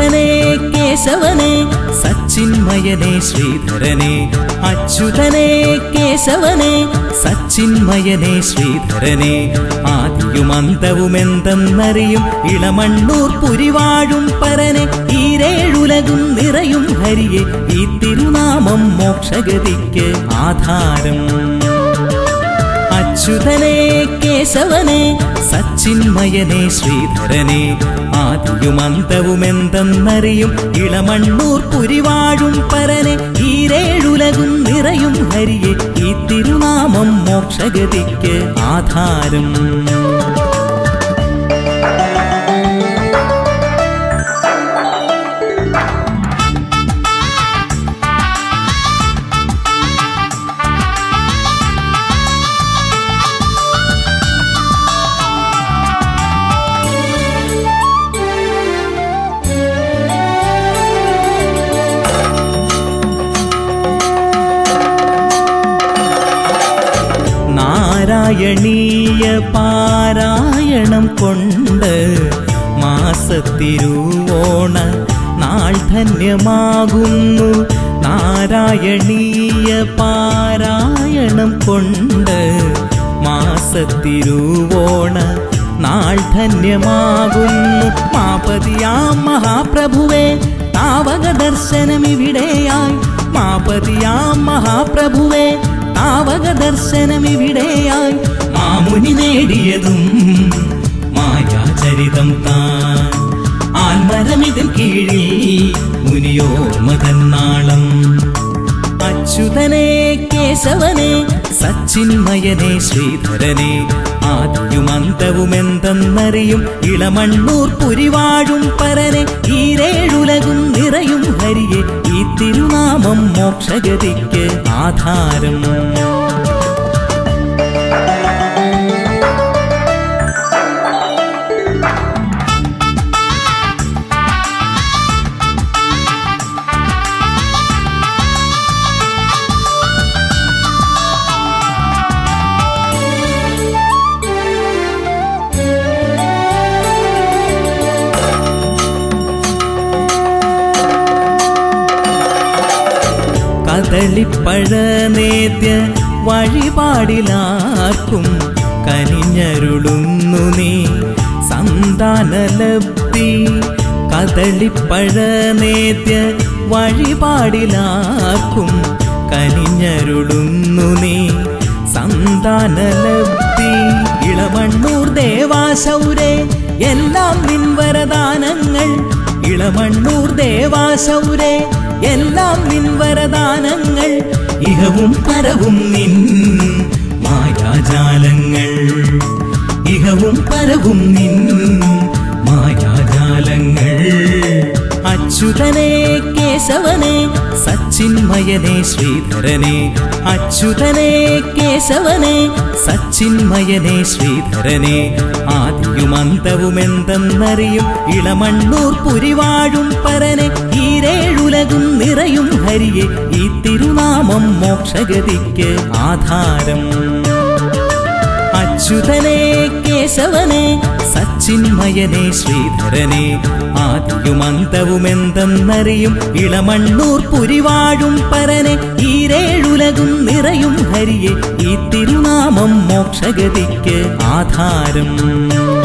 അച്യുതനെ കേശവനെ സച്ചിന്മയനെ ശ്രീധരനെ അച്യുതനെ കേശവനെ സച്ചിന്മയനെ ശ്രീധരനെ ആദിയും അന്തവുമെന്തെന്നറിയും ഇളമണ്ണൂർ പുരിവാഴും പരനെ ഈരേഴുലകും നിറയും ഹരിയെ ഈ തിരുനാമം മോക്ഷഗതിക്ക് ആധാരം അച്യുതനെ കേശവനെ സച്ചിന്മയനെ ശ്രീധരനെ ആദിയും അന്തവുമെന്തെന്നറിയും ഇളമണ്ണൂർ പുരിവാഴും പരനെ ഈരേഴുലകും നിറയും ഹരിയെ ഈ തിരുനാമം മോക്ഷഗതിക്ക് ആധാരം നാരായണീയ പാരായണം കൊണ്ട് മാസത്തിരുവോണ നാൾ ധന്യമാകുന്നു നാരായണീയ പാരായണം കൊണ്ട് മാസത്തിരുവോണ നാൾ ധന്യമാകുന്നു മാപതിയാം മഹാപ്രഭുവേ താവക ദർശനമിവിടെയായി മാപതിയാം മഹാപ്രഭുവേ താവക ദർശനമിവിടെയായി മാമുനി നേടിയതും മായാചരിതം താൻ ആൽമരമിതിൻ കീഴിൽ മുനിയോർമതന്നാളം അച്യുതനെ കേശവനെ സച്ചിന്മയനെ ശ്രീധരനെ ആദിയും അന്തവുമെന്തെന്നറിയും ഇളമണ്ണൂർ പുരിവാഴും പരനെ ഈരേഴുലകും നിറയും ഹരിയെ ഈ തിരുനാമം മോക്ഷഗതിക്ക് ആധാരം കദളിപ്പഴ നേദ്യ വഴിപാടിലാർക്കും കനിഞ്ഞരുളുന്നു നീ സന്താനലബ്ധി കദളിപ്പഴ നേദ്യ വഴിപാടിലാർക്കും കനിഞ്ഞരുളുന്നു നീ സന്താനലബ്ധി ഇളമണ്ണൂർ ദേവാശൗരേ എല്ലാം നിൻവരദാനങ്ങൾ ഇളമണ്ണൂർ ദേവാശൗരേ എല്ലാം നിൻവരദാനങ്ങൾ ഇഹവും പരവും നിൻ മായാജാലങ്ങൾ ഇഹവും പരവും നിൻ മായാജാലങ്ങൾ അച്യുതനെ കേശവനെ സച്ചിന്മയനെ ശ്രീധരനെ അച്യുതനെ കേശവനെ സച്ചിന്മയനെ ശ്രീധരനെ ആദിയും അന്തവുമെന്തെന്നറിയും ഇളമണ്ണൂർ പുരിവാഴും പരനെ ഈരേഴുലകും നിറയും ഹരിയെ ഈ തിരുനാമം മോക്ഷഗതിക്ക് ആധാരം അച്യുതനെ കേശവനെ സച്ചിന്മയനെ ശ്രീധരനെ ആദിയും അന്തവുമെന്തെന്നറിയും ഇളമണ്ണൂർ പുരിവാഴും പരനെ ഈരേഴുലകും നിറയും ഹരിയെ ഈ തിരുനാമം മോക്ഷഗതിക്ക് ആധാരം